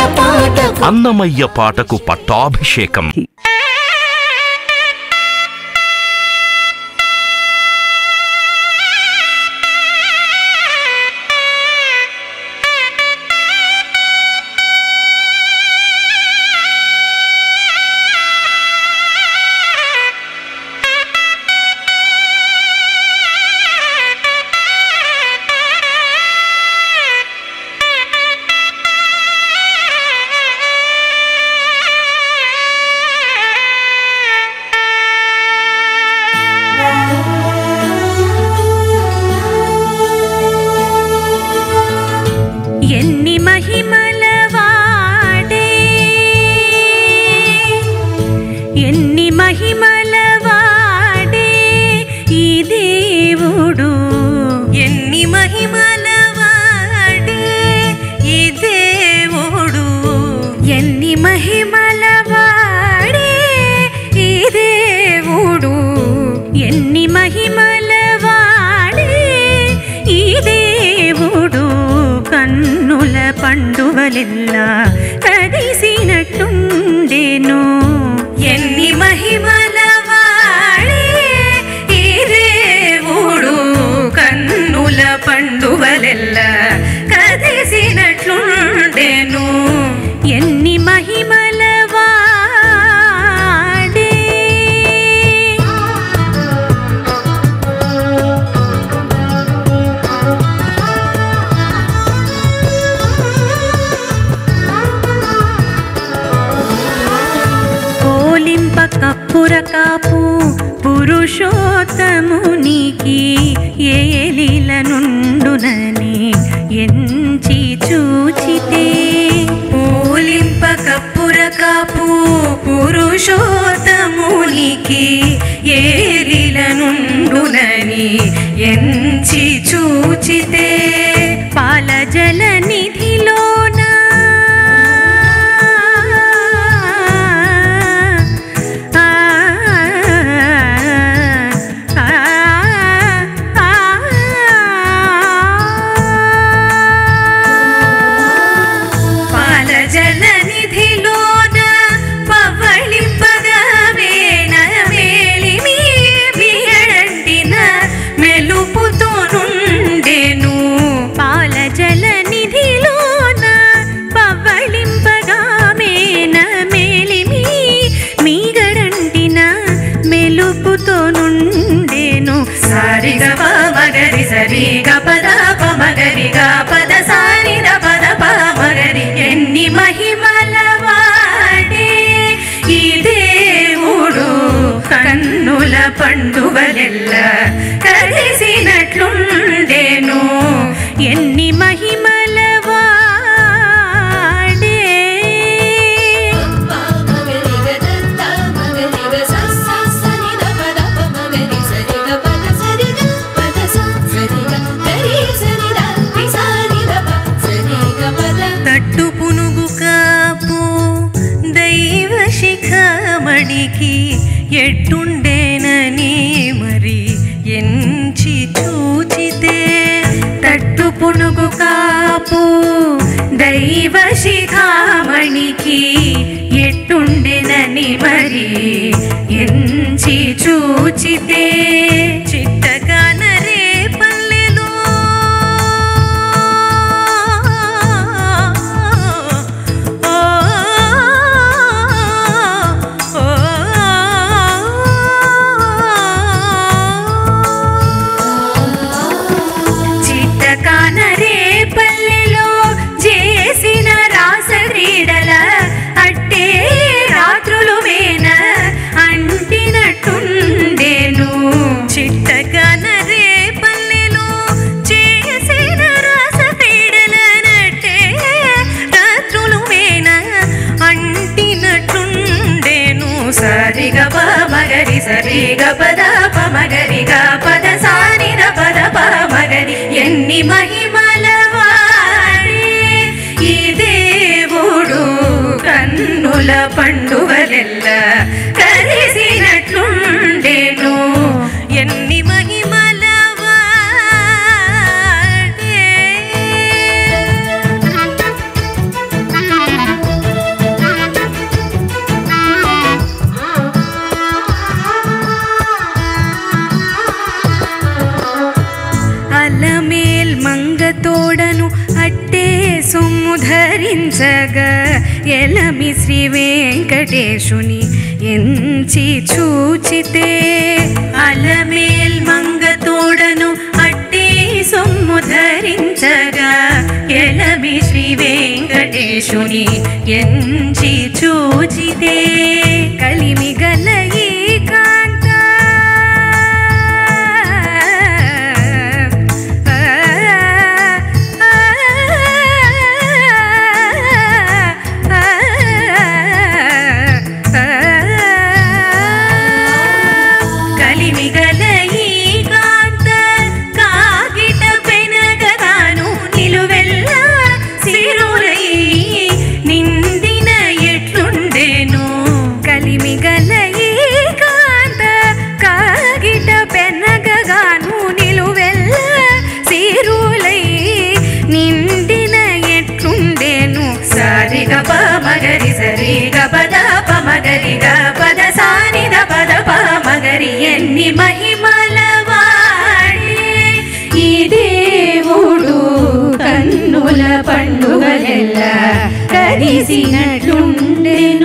పాటకు అన్నమయ్య పాటకు పట్టాభిషేకం ఎన్ని మహిమల వాడే ఎన్ని మహిమల వాడే ఈ దేవుడు ఎన్ని మహిమల వాడే ఈ దేవుడు ఎన్ని మహిమల వాడే ఈ దేవుడు ఎన్ని మహిమల వాడే ఈ దేవుడు కన్నుల పండువలెల్లా కదిసినట్టుండేను ఎన్ని మహిమల వాడే ఈ దేవుడు కన్నుల పండువలెల్లా కదిసినట్లుండెను ఎన్ని మహిమల వాడే కోలింప కప్పుర కాపు పురుషోత్తమునికి ఏలిల నుండునని ఎంచి చూచితే కోలింప కప్పుర కాపు పురుషోత్తమునికి ఏలిల నుండునని ఎంచి చూచితే పాల జల నిధిలోన ఆ, ఆ, ఆ, పాల జల నిధిలోన పవళింపగా వేన మేలిమి బియడంటిన మెలుపుతో నుండెను పాల జల నిధిలోన పవళింపగా మేన మేలిమి మీగడంటిన మెలుపుతో నుండెను సారిగ మగరి సరిగ పద పమగరిగ పద సారిద పద పమగరి ఎన్ని మహిమల వాడే ఈ దేవుడు కన్నుల పండుగలెల్ల కలిసినట్లుండెను ఎన్ని మహిమల వాడే మగరిగ దత్త మగరిగ సస్స సనిద పద మగరి సరిగ పద సరిగ పద స సరిగ గరి సనిద రి సనిద ప సరిగ పద తట్టు పునుగు కాపు దైవ శిఖమణికి ఎట్టుండేనని మరి ఎంచి చూచితే తట్టు పునుగు కాపు దైవ శిఖామణికి ఎట్టుండెనని మరి ఎంచి చూచితే చిట్టగానరే పల్లెలో చిట్టకానరే పల్లెలో చేసిన రాస క్రీడల అట్టే రాత్రులు వేన అంటినట్టుండేను చిట్టకానరే పల్లెలో చేసిన రాస క్రీడలనట్టే రాత్రులు వేన అంటినట్టుండేను సరిగ మగరి సరిగ పద పమగరిగ పద సారిద పద పమగరి ఎన్ని మహిమల వాడే ఈ దేవుడు కన్నుల పండుగలెల్ల కలిసినట్లుండెను ఎన్ని మహిమల వాడే ధరించగా ఎలమి శ్రీ వెంకటేశుని ఎంచి చూచితే అలమేల్ మంగ తోడను అట్టే సొమ్ము ధరించగా ఎలమి శ్రీ వెంకటేశుని ఎంచి చూచితే కలిమి గల ఈ కాంత కలిమిగల ఈ కాంత కాగిట పెనగగాను నిలువెల్ల సిరులై నిందిన ఎట్లుండేను కలిమిగల ఈ కాంత కాగిట పెనగగాను నిలువెల్ల సిరులై నిండిన ఎట్లుండేను సారిగ పమగరి సరిగ పద పమగరిగ పద సానిద పద పమగరి ఎన్ని మహిమల వాడే ఈ దేవుడు కన్నుల పండుగలెల్ల కరిసినట్లుండెను